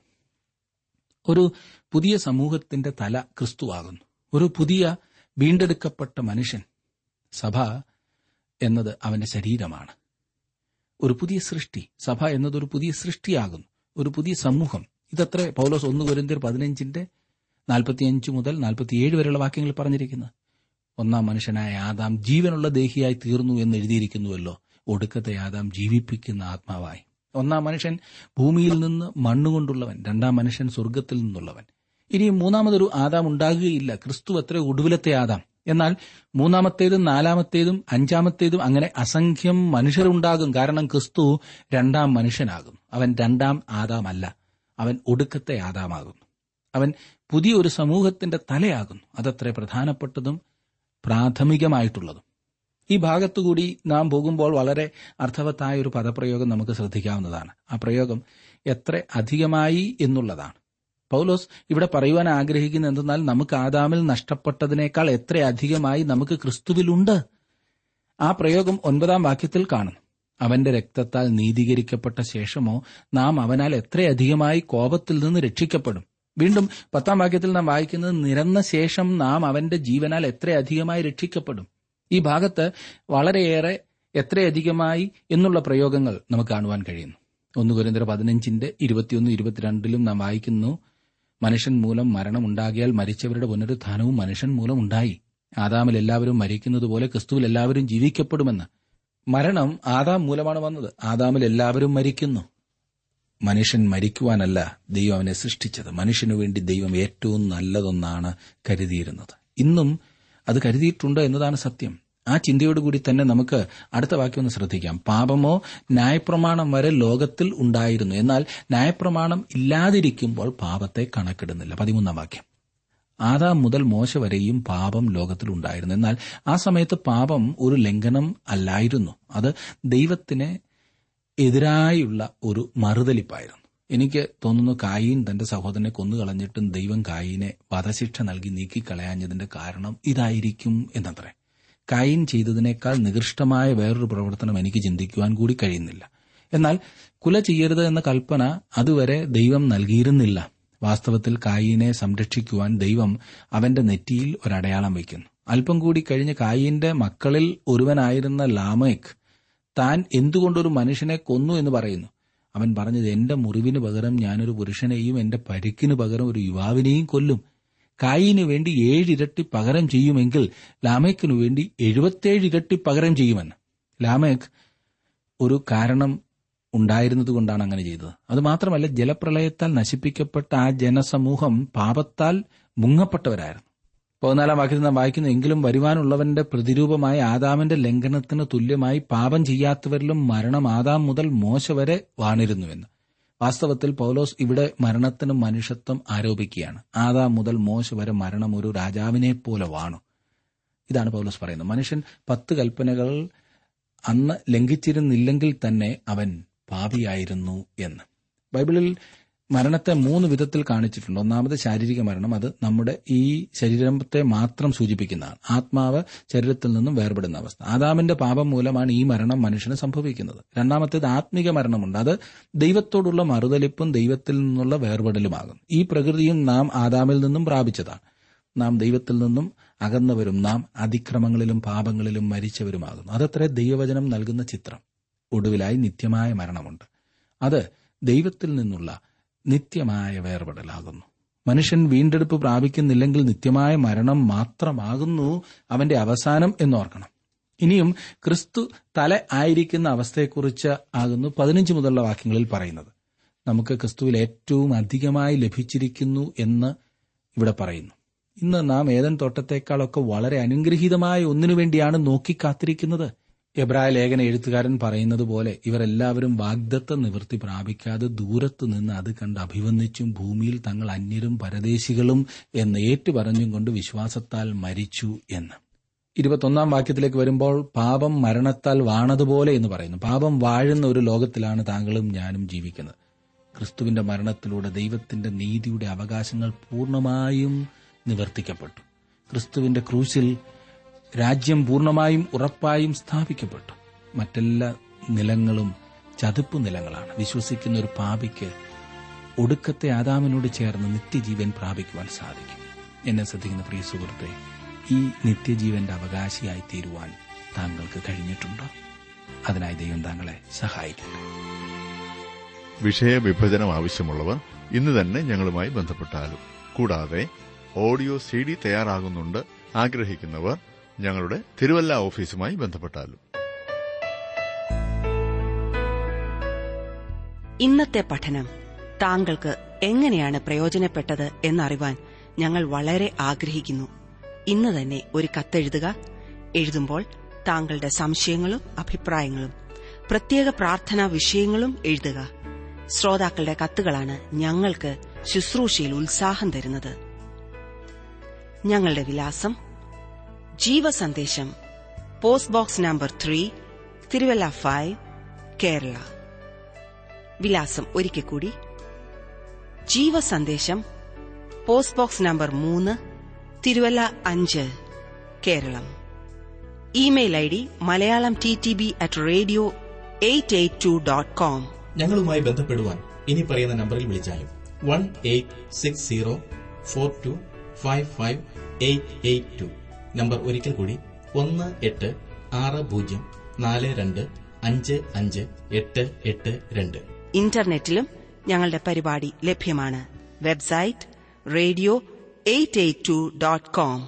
Speaker 1: ഒരു പുതിയ സമൂഹത്തിന്റെ തല ക്രിസ്തുവാകുന്നു ഒരു പുതിയ വീണ്ടെടുക്കപ്പെട്ട മനുഷ്യൻ സഭ എന്നത് അവന്റെ ശരീരമാണ് ഒരു പുതിയ സൃഷ്ടി സഭ എന്നതൊരു പുതിയ സൃഷ്ടിയാകുന്നു ഒരു പുതിയ സമൂഹം ഇതത്ര പൗലോസ് ഒന്ന് കുരിന്തിയർ പതിനഞ്ചിന്റെ നാൽപ്പത്തിയഞ്ച് മുതൽ നാൽപ്പത്തിയേഴ് വരെയുള്ള വാക്യങ്ങൾ പറഞ്ഞിരിക്കുന്നത് ഒന്നാം മനുഷ്യനായ ആദാം ജീവനുള്ള ദേഹിയായി തീർന്നു എന്ന് എഴുതിയിരിക്കുന്നുവല്ലോ ഒടുക്കത്തെ ആദാം ജീവിപ്പിക്കുന്ന ആത്മാവായി ഒന്നാം മനുഷ്യൻ ഭൂമിയിൽ നിന്ന് മണ്ണുകൊണ്ടുള്ളവൻ രണ്ടാം മനുഷ്യൻ സ്വർഗത്തിൽ നിന്നുള്ളവൻ ഇനിയും മൂന്നാമതൊരു ആദാം ഉണ്ടാകുകയില്ല ക്രിസ്തു അത്ര ഒടുവിലത്തെ ആദാം എന്നാൽ മൂന്നാമത്തേതും നാലാമത്തേതും അഞ്ചാമത്തേതും അങ്ങനെ അസംഖ്യം മനുഷ്യരുണ്ടാകും കാരണം ക്രിസ്തു രണ്ടാം മനുഷ്യനാകും അവൻ രണ്ടാം ആദാമല്ല അവൻ ഒടുക്കത്തെ ആദാമാകുന്നു അവൻ പുതിയ ഒരു സമൂഹത്തിന്റെ തലയാകുന്നു അതത്ര പ്രധാനപ്പെട്ടതും പ്രാഥമികമായിട്ടുള്ളതും ഈ ഭാഗത്തുകൂടി നാം പോകുമ്പോൾ വളരെ അർത്ഥവത്തായ ഒരു പദപ്രയോഗം നമുക്ക് ശ്രദ്ധിക്കാവുന്നതാണ് ആ പ്രയോഗം എത്ര അധികമായി എന്നുള്ളതാണ് പൗലോസ് ഇവിടെ പറയുവാൻ ആഗ്രഹിക്കുന്ന എന്തെന്നാൽ നമുക്ക് ആദാമിൽ നഷ്ടപ്പെട്ടതിനേക്കാൾ എത്ര അധികമായി നമുക്ക് ക്രിസ്തുവിലുണ്ട് ആ പ്രയോഗം ഒൻപതാം വാക്യത്തിൽ കാണുന്നു അവന്റെ രക്തത്താൽ നീതീകരിക്കപ്പെട്ട ശേഷമോ നാം അവനാൽ എത്രയധികമായി കോപത്തിൽ നിന്ന് രക്ഷിക്കപ്പെടും വീണ്ടും പത്താം വാക്യത്തിൽ നാം വായിക്കുന്നത് നിരന്ന ശേഷം നാം അവന്റെ ജീവനാൽ എത്രയധികമായി രക്ഷിക്കപ്പെടും ഈ ഭാഗത്ത് വളരെയേറെ എത്രയധികമായി എന്നുള്ള പ്രയോഗങ്ങൾ നമുക്ക് കാണുവാൻ കഴിയുന്നു ഒന്ന് കുരന്തര പതിനഞ്ചിന്റെ ഇരുപത്തിയൊന്ന് ഇരുപത്തിരണ്ടിലും നാം വായിക്കുന്നു മനുഷ്യൻ മൂലം മരണമുണ്ടാകിയാൽ മരിച്ചവരുടെ പുനരുത്ഥാനവും മനുഷ്യൻ മൂലം ഉണ്ടായി ആദാമിൽ എല്ലാവരും മരിക്കുന്നതുപോലെ ക്രിസ്തുവിൽ എല്ലാവരും ജീവിക്കപ്പെടുമെന്ന് മരണം ആദാം മൂലമാണ് വന്നത് ആദാമിൽ എല്ലാവരും മരിക്കുന്നു മനുഷ്യൻ മരിക്കുവാനല്ല ദൈവം അവനെ സൃഷ്ടിച്ചത് മനുഷ്യനു വേണ്ടി ദൈവം ഏറ്റവും നല്ലതൊന്നാണ് കരുതിയിരുന്നത് ഇന്നും അത് കരുതിയിട്ടുണ്ട് എന്നതാണ് സത്യം ആ ചിന്തയോടുകൂടി തന്നെ നമുക്ക് അടുത്ത വാക്യം ഒന്ന് ശ്രദ്ധിക്കാം പാപമോ ന്യായപ്രമാണം വരെ ലോകത്തിൽ ഉണ്ടായിരുന്നു എന്നാൽ ന്യായപ്രമാണം ഇല്ലാതിരിക്കുമ്പോൾ പാപത്തെ കണക്കിടുന്നില്ല പതിമൂന്നാം വാക്യം ആദാം മുതൽ മോശ വരെയും പാപം ലോകത്തിൽ ഉണ്ടായിരുന്നു എന്നാൽ ആ സമയത്ത് പാപം ഒരു ലംഘനം അല്ലായിരുന്നു അത് ദൈവത്തിന് എതിരായുള്ള ഒരു മറുതലിപ്പായിരുന്നു എനിക്ക് തോന്നുന്നു കായീൻ തന്റെ സഹോദരനെ കൊന്നുകളഞ്ഞിട്ടും ദൈവം കായീനെ വധശിക്ഷ നൽകി നീക്കിക്കളയാഞ്ഞതിന്റെ കാരണം ഇതായിരിക്കും എന്നത്രേ കായീൻ ചെയ്തതിനേക്കാൾ നികൃഷ്ടമായ വേറൊരു പ്രവർത്തനം എനിക്ക് ചിന്തിക്കുവാൻ കൂടി കഴിയുന്നില്ല എന്നാൽ കുല ചെയ്യരുത് എന്ന കൽപ്പന അതുവരെ ദൈവം നൽകിയിരുന്നില്ല വാസ്തവത്തിൽ കായീനെ സംരക്ഷിക്കുവാൻ ദൈവം അവന്റെ നെറ്റിയിൽ ഒരടയാളം വയ്ക്കുന്നു അല്പം കൂടി കഴിഞ്ഞ് കായീന്റെ മക്കളിൽ ഒരുവനായിരുന്ന ലാമേക്ക് താൻ എന്തുകൊണ്ടൊരു മനുഷ്യനെ കൊന്നു എന്ന് പറയുന്നു അവൻ പറഞ്ഞത് എന്റെ മുറിവിന് പകരം ഞാനൊരു പുരുഷനെയും എന്റെ പരിക്കിന് പകരം ഒരു യുവാവിനെയും കൊല്ലും കായിന് വേണ്ടി ഏഴിരട്ടി പകരം ചെയ്യുമെങ്കിൽ ലാമേക്കിനു വേണ്ടി എഴുപത്തേഴ് ഇരട്ടി പകരം ചെയ്യുമെന്ന് ലാമേക്ക് ഒരു കാരണം ഉണ്ടായിരുന്നതുകൊണ്ടാണ് അങ്ങനെ ചെയ്തത് അത് മാത്രമല്ല ജലപ്രളയത്താൽ നശിപ്പിക്കപ്പെട്ട ആ ജനസമൂഹം പാപത്താൽ മുങ്ങപ്പെട്ടവരായിരുന്നു പതിനാലാം വാക്യത്തിൽ നാം വായിക്കുന്നു എങ്കിലും വരുവാനുള്ളവന്റെ പ്രതിരൂപമായ ആദാമിന്റെ ലംഘനത്തിന് തുല്യമായി പാപം ചെയ്യാത്തവരിലും മരണം ആദാം മുതൽ മോശ വരെ വാണിരുന്നുവെന്ന് വാസ്തവത്തിൽ പൗലോസ് ഇവിടെ മരണത്തിന് മനുഷ്യത്വം ആരോപിക്കുകയാണ് ആദാം മുതൽ മോശ വരെ മരണം ഒരു രാജാവിനെ പോലെ വാണു ഇതാണ് പൗലോസ് പറയുന്നത് മനുഷ്യൻ പത്ത് കൽപ്പനകൾ അന്ന് ലംഘിച്ചിരുന്നില്ലെങ്കിൽ തന്നെ അവൻ പാപിയായിരുന്നു എന്ന് ബൈബിളിൽ മരണത്തെ മൂന്ന് വിധത്തിൽ കാണിച്ചിട്ടുണ്ട് ഒന്നാമത് ശാരീരിക മരണം അത് നമ്മുടെ ഈ ശരീരത്തെ മാത്രം സൂചിപ്പിക്കുന്നതാണ് ആത്മാവ് ശരീരത്തിൽ നിന്നും വേർപെടുന്ന അവസ്ഥ ആദാമിന്റെ പാപം മൂലമാണ് ഈ മരണം മനുഷ്യന് സംഭവിക്കുന്നത് രണ്ടാമത്തേത് ആത്മിക മരണമുണ്ട് അത് ദൈവത്തോടുള്ള മറുതലിപ്പും ദൈവത്തിൽ നിന്നുള്ള വേർപെടലുമാകും ഈ പ്രകൃതിയും നാം ആദാമിൽ നിന്നും പ്രാപിച്ചതാണ് നാം ദൈവത്തിൽ നിന്നും അകന്നവരും നാം അതിക്രമങ്ങളിലും പാപങ്ങളിലും മരിച്ചവരുമാകുന്നു അതത്ര ദൈവവചനം നൽകുന്ന ചിത്രം ഒടുവിലായി നിത്യമായ മരണമുണ്ട് അത് ദൈവത്തിൽ നിന്നുള്ള നിത്യമായ വേർപെടലാകുന്നു മനുഷ്യൻ വീണ്ടെടുപ്പ് പ്രാപിക്കുന്നില്ലെങ്കിൽ നിത്യമായ മരണം മാത്രമാകുന്നു അവന്റെ അവസാനം എന്നോർക്കണം ഇനിയും ക്രിസ്തു തല ആയിരിക്കുന്ന അവസ്ഥയെക്കുറിച്ച് ആകുന്നു പതിനഞ്ച് മുതലുള്ള വാക്യങ്ങളിൽ പറയുന്നത് നമുക്ക് ക്രിസ്തുവിൽ ഏറ്റവും അധികമായി ലഭിച്ചിരിക്കുന്നു എന്ന് ഇവിടെ പറയുന്നു ഇന്ന് നാം ഏതൻ തോട്ടത്തെക്കാളൊക്കെ വളരെ അനുഗ്രഹീതമായ ഒന്നിനു വേണ്ടിയാണ് നോക്കിക്കാത്തിരിക്കുന്നത് എബ്രായ ലേഖന എഴുത്തുകാരൻ പറയുന്നത് പോലെ ഇവരെല്ലാവരും വാഗ്ദത്ത നിവൃത്തി പ്രാപിക്കാതെ ദൂരത്തു നിന്ന് അത് കണ്ട് അഭിവന്ദിച്ചും ഭൂമിയിൽ തങ്ങൾ അന്യരും പരദേശികളും എന്ന് ഏറ്റുപറഞ്ഞും കൊണ്ട് വിശ്വാസത്താൽ മരിച്ചു എന്ന് ഇരുപത്തൊന്നാം വാക്യത്തിലേക്ക് വരുമ്പോൾ പാപം മരണത്താൽ വാണതുപോലെ എന്ന് പറയുന്നു പാപം വാഴുന്ന ഒരു ലോകത്തിലാണ് താങ്കളും ഞാനും ജീവിക്കുന്നത് ക്രിസ്തുവിന്റെ മരണത്തിലൂടെ ദൈവത്തിന്റെ നീതിയുടെ അവകാശങ്ങൾ പൂർണ്ണമായും നിവർത്തിക്കപ്പെട്ടു ക്രിസ്തുവിന്റെ ക്രൂശിൽ രാജ്യം പൂർണ്ണമായും ഉറപ്പായും സ്ഥാപിക്കപ്പെട്ടു മറ്റെല്ലാ നിലങ്ങളും ചതുപ്പ് നിലങ്ങളാണ് വിശ്വസിക്കുന്ന ഒരു പാപിക്ക് ഒടുക്കത്തെ ആദാമിനോട് ചേർന്ന് നിത്യജീവൻ പ്രാപിക്കുവാൻ സാധിക്കും എന്നെ ശ്രദ്ധിക്കുന്ന പ്രിയ സുഹൃത്തെ ഈ നിത്യജീവന്റെ അവകാശിയായി തീരുവാൻ താങ്കൾക്ക് കഴിഞ്ഞിട്ടുണ്ടോ അതിനായി ദൈവം താങ്കളെ സഹായിക്കട്ടെ
Speaker 3: വിഷയവിഭജനം ആവശ്യമുള്ളവർ ഇന്ന് തന്നെ ഞങ്ങളുമായി ബന്ധപ്പെട്ടാലും കൂടാതെ ഓഡിയോ സി ഡി തയ്യാറാകുന്നുണ്ട് ആഗ്രഹിക്കുന്നവർ ഞങ്ങളുടെ തിരുവല്ല ഓഫീസുമായി ബന്ധപ്പെട്ടാലും
Speaker 2: ഇന്നത്തെ പഠനം താങ്കൾക്ക് എങ്ങനെയാണ് പ്രയോജനപ്പെട്ടത് എന്നറിവാൻ ഞങ്ങൾ വളരെ ആഗ്രഹിക്കുന്നു ഇന്ന് തന്നെ ഒരു കത്തെഴുതുക എഴുതുമ്പോൾ താങ്കളുടെ സംശയങ്ങളും അഭിപ്രായങ്ങളും പ്രത്യേക പ്രാർത്ഥനാ വിഷയങ്ങളും എഴുതുക ശ്രോതാക്കളുടെ കത്തുകളാണ് ഞങ്ങൾക്ക് ശുശ്രൂഷയിൽ ഉത്സാഹം തരുന്നത് ഞങ്ങളുടെ വിലാസം Jeevasandesham post box number three Thiruvalla five Kerala വിലാസം ഒരിക്കൽ കൂടി ജീവസന്ദേശം പോസ്റ്റ് ബോക്സ് നമ്പർ മൂന്ന് തിരുവല്ല അഞ്ച് Keralam email I D Malayalam T T B at radio eight eight two dot com
Speaker 4: ഞങ്ങളുമായി ബന്ധപ്പെടുവാൻ ഇനി പറയുന്ന നമ്പറിൽ വിളിച്ചാലും one eight six zero four two five five eight eight two number ഒരിക്കൽ കൂടി ഒന്ന് എട്ട് ആറ് പൂജ്യം നാല് രണ്ട് അഞ്ച് അഞ്ച് എട്ട് എട്ട് രണ്ട്
Speaker 2: ഇന്റർനെറ്റിലും ഞങ്ങളുടെ പരിപാടി ലഭ്യമാണ് website radio eight eight two dot com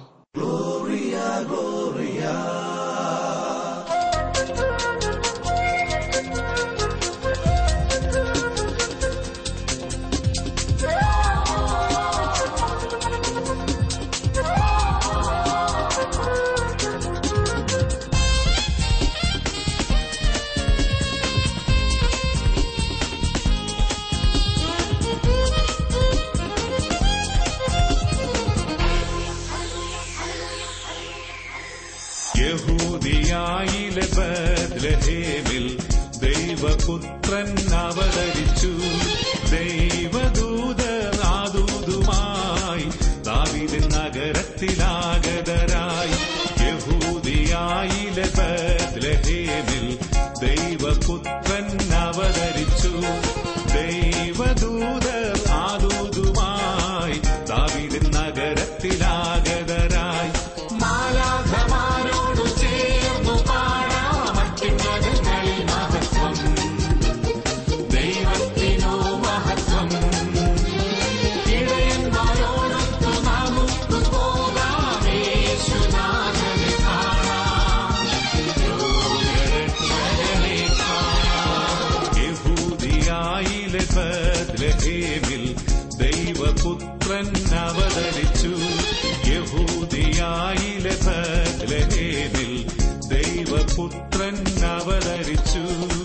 Speaker 5: യഹൂദിയായിലെ ബദ്ലഹേമിൽ ദൈവപുത്രൻ അവതരിച്ചു ദൈവദൂതനാദൂതുമായി ദാവിദിൻ നഗരത്തിലാഗതരായി യഹൂദിയായിലെ ബദ്ലഹേമിൽ ദൈവപുത്രൻ അവതരിച്ചു ദൈവദൂതർ ആദൂതുമായി ദാവിദിൻ നഗരത്തിലാഗതരായി മാലാഖമാരോടു ചേർന്നു പാടാമറ്റുന്നതങ്ങളിൽ മഹത്വം ദൈവത്തിനോ മഹത്വം ഇടയന്മാരോടൊത്തു നമുക്ക് പോകാം യേശുനാഥനെ കാണാം രോഗരക്ഷകനെ
Speaker 6: ബദലഹേമിൽ ദൈവപുത്രൻ അവതരിച്ചു